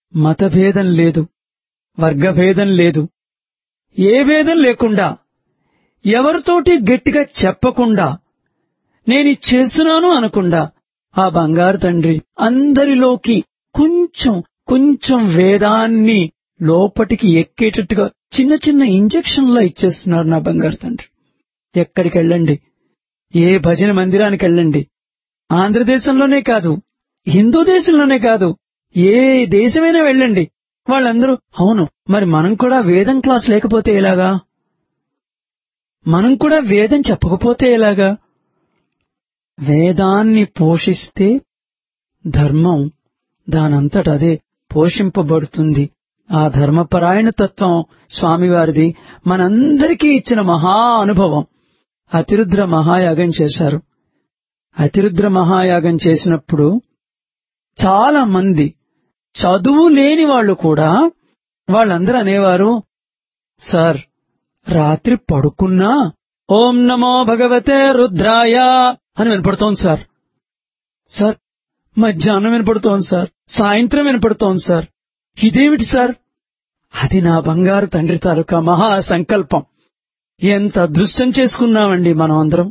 మతభేదం లేదు వర్గభేదం లేదు ఏ భేదం లేకుండా ఎవరితోటి గట్టిగా చెప్పకుండా నేను ఇది చేస్తున్నాను అనకుండా ఆ బంగారు తండ్రి అందరిలోకి కొంచెం కొంచెం వేదాన్ని లోపటికి ఎక్కేటట్టుగా చిన్న చిన్న ఇంజక్షన్లో ఇచ్చేస్తున్నారు నా బంగారు తండ్రి ఎక్కడికి వెళ్ళండి ఏ భజన మందిరానికి వెళ్ళండి ఆంధ్రదేశంలోనే కాదు హిందూ దేశంలోనే కాదు ఏ దేశమైనా వెళ్ళండి వాళ్ళందరూ అవును మరి మనం కూడా వేదం క్లాస్ లేకపోతే ఎలాగా మనం కూడా వేదం చెప్పకపోతే ఎలాగా వేదాన్ని పోషిస్తే ధర్మం దానంతట అదే పోషింపబడుతుంది ఆ ధర్మపరాయణ తత్వం స్వామివారిది మనందరికీ ఇచ్చిన మహా అనుభవం అతిరుద్ర మహాయాగం చేశారు అతిరుద్ర మహాయాగం చేసినప్పుడు చాలా మంది చదువు లేని వాళ్ళు కూడా వాళ్ళందరూ అనేవారు సార్ రాత్రి పడుకున్నా ఓం నమో భగవతే రుద్రాయ అని వినపడుతోంది సార్ సార్ మధ్యాహ్నం వినపడుతోంది సార్ సాయంత్రం వినపడుతోంది సార్ ఇదేమిటి సార్ అది నా బంగారు తండ్రి తాలూకా మహా సంకల్పం ఎంత అదృష్టం చేసుకున్నామండి మనం అందరం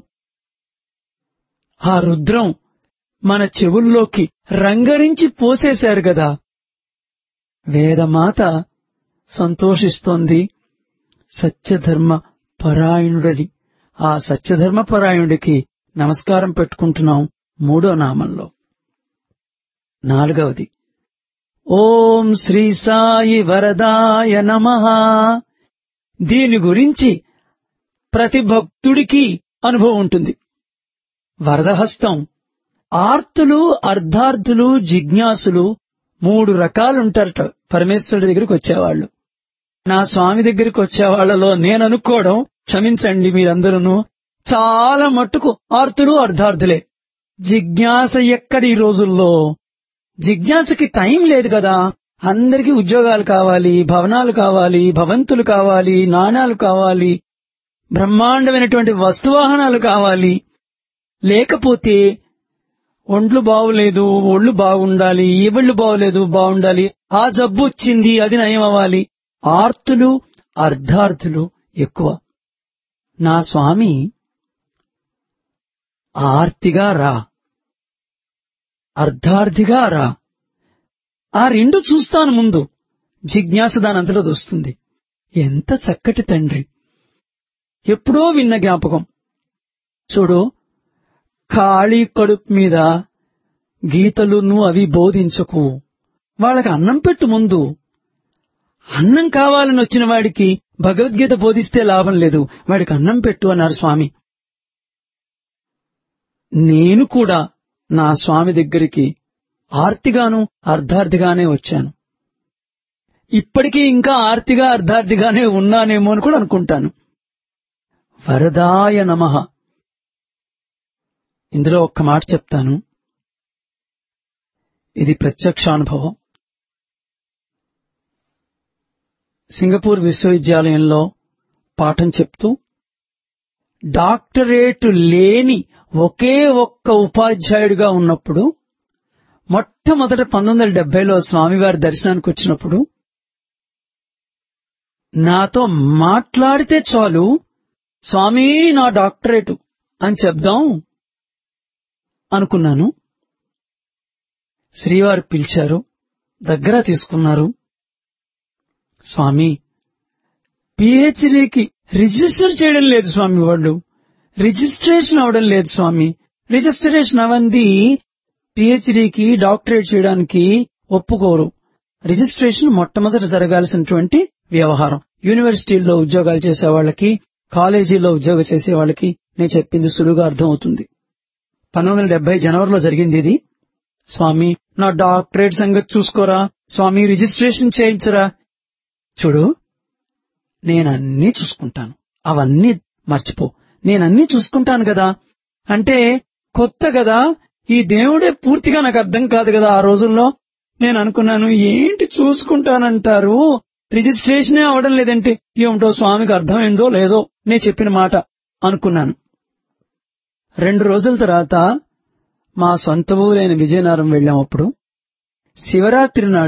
ఆ రుద్రం మన చెవుల్లోకి రంగరించి పోసేశారు గదా వేదమాత సంతోషిస్తోంది సత్యధర్మ పరాయణుడని ఆ సత్యధర్మ పరాయణుడికి నమస్కారం పెట్టుకుంటున్నాం మూడో నామంలో నాలుగవది ఓం శ్రీ సాయి వరదాయ నమ దీని గురించి ప్రతి భక్తుడికి అనుభవం ఉంటుంది వరదహస్తం ఆర్తులు అర్ధార్థులు జిజ్ఞాసులు మూడు రకాలుంటారట పరమేశ్వరుడి దగ్గరికి వచ్చేవాళ్లు నా స్వామి దగ్గరికి వచ్చేవాళ్లలో నేను అనుకోవడం క్షమించండి మీరందరూ చాలా మట్టుకు ఆర్తులు అర్ధార్థులే జిజ్ఞాస ఎక్కడి ఈ రోజుల్లో జిజ్ఞాసకి టైం లేదు కదా అందరికీ ఉద్యోగాలు కావాలి భవనాలు కావాలి భవంతులు కావాలి నాణాలు కావాలి బ్రహ్మాండమైనటువంటి వస్తువాహనాలు కావాలి లేకపోతే ఒంట్లు బాగులేదు ఒళ్ళు బాగుండాలి ఈ ఒళ్ళు బాగులేదు బాగుండాలి ఆ జబ్బు వచ్చింది అది నయం అవ్వాలి ఆర్తులు అర్ధార్థులు ఎక్కువ నా స్వామి ఆర్తిగా రా అర్ధార్థిగా రా ఆ రెండు చూస్తాను ముందు జిజ్ఞాస దానంతలో వస్తుంది ఎంత చక్కటి తండ్రి ఎప్పుడో విన్న జ్ఞాపకం చూడు ఖాళీ కడుపు మీద గీతలును అవి బోధించకు వాళ్ళకి అన్నం పెట్టు ముందు అన్నం కావాలని వచ్చిన వాడికి భగవద్గీత బోధిస్తే లాభం లేదు వాడికి అన్నం పెట్టు అన్నారు స్వామి నేను కూడా నా స్వామి దగ్గరికి ఆర్తిగాను అర్ధార్థిగానే వచ్చాను ఇప్పటికీ ఇంకా ఆర్తిగా అర్ధార్థిగానే ఉన్నానేమో అని కూడా అనుకుంటాను వరదాయ నమః ఇందులో ఒక్క మాట చెప్తాను ఇది ప్రత్యక్షానుభవం సింగపూర్ విశ్వవిద్యాలయంలో పాఠం చెప్తూ డాక్టరేట్ లేని ఒకే ఒక్క ఉపాధ్యాయుడిగా ఉన్నప్పుడు మొట్టమొదట పంతొమ్మిది వందల డెబ్బైలో స్వామివారి దర్శనానికి వచ్చినప్పుడు నాతో మాట్లాడితే చాలు స్వామి నా డాక్టరేటు అని చెప్దాం అనుకున్నాను శ్రీవారు పిలిచారు దగ్గర తీసుకున్నారు స్వామి పిహెచ్డికి రిజిస్టర్ చేయడం లేదు స్వామి వాళ్ళు రిజిస్ట్రేషన్ అవడం లేదు స్వామి రిజిస్ట్రేషన్ అవంది పిహెచ్డికి డాక్టరేట్ చేయడానికి ఒప్పుకోరు రిజిస్ట్రేషన్ మొట్టమొదట జరగాల్సినటువంటి వ్యవహారం యూనివర్సిటీల్లో ఉద్యోగాలు చేసే వాళ్ళకి కాలేజీలో ఉద్యోగం చేసే వాళ్ళకి నేను చెప్పింది సులువుగా అర్థమవుతుంది పంతొమ్మిది వందల డెబ్బై జనవరిలో జరిగింది ఇది స్వామి నా డాక్టరేట్ సంగతి చూసుకోరా స్వామి రిజిస్ట్రేషన్ చేయించరా చూడు నేనన్నీ చూసుకుంటాను అవన్నీ మర్చిపో నేనన్నీ చూసుకుంటాను కదా అంటే కొత్త కదా ఈ దేవుడే పూర్తిగా నాకు అర్థం కాదు కదా ఆ రోజుల్లో నేను అనుకున్నాను ఏంటి చూసుకుంటానంటారు రిజిస్ట్రేషనే అవడం లేదంటే ఏమిటో స్వామికి అర్థమైందో లేదో నేను చెప్పిన మాట అనుకున్నాను రెండు రోజుల తర్వాత మా సొంత ఊరైన విజయనగరం వెళ్ళాం అప్పుడు శివరాత్రి నాడు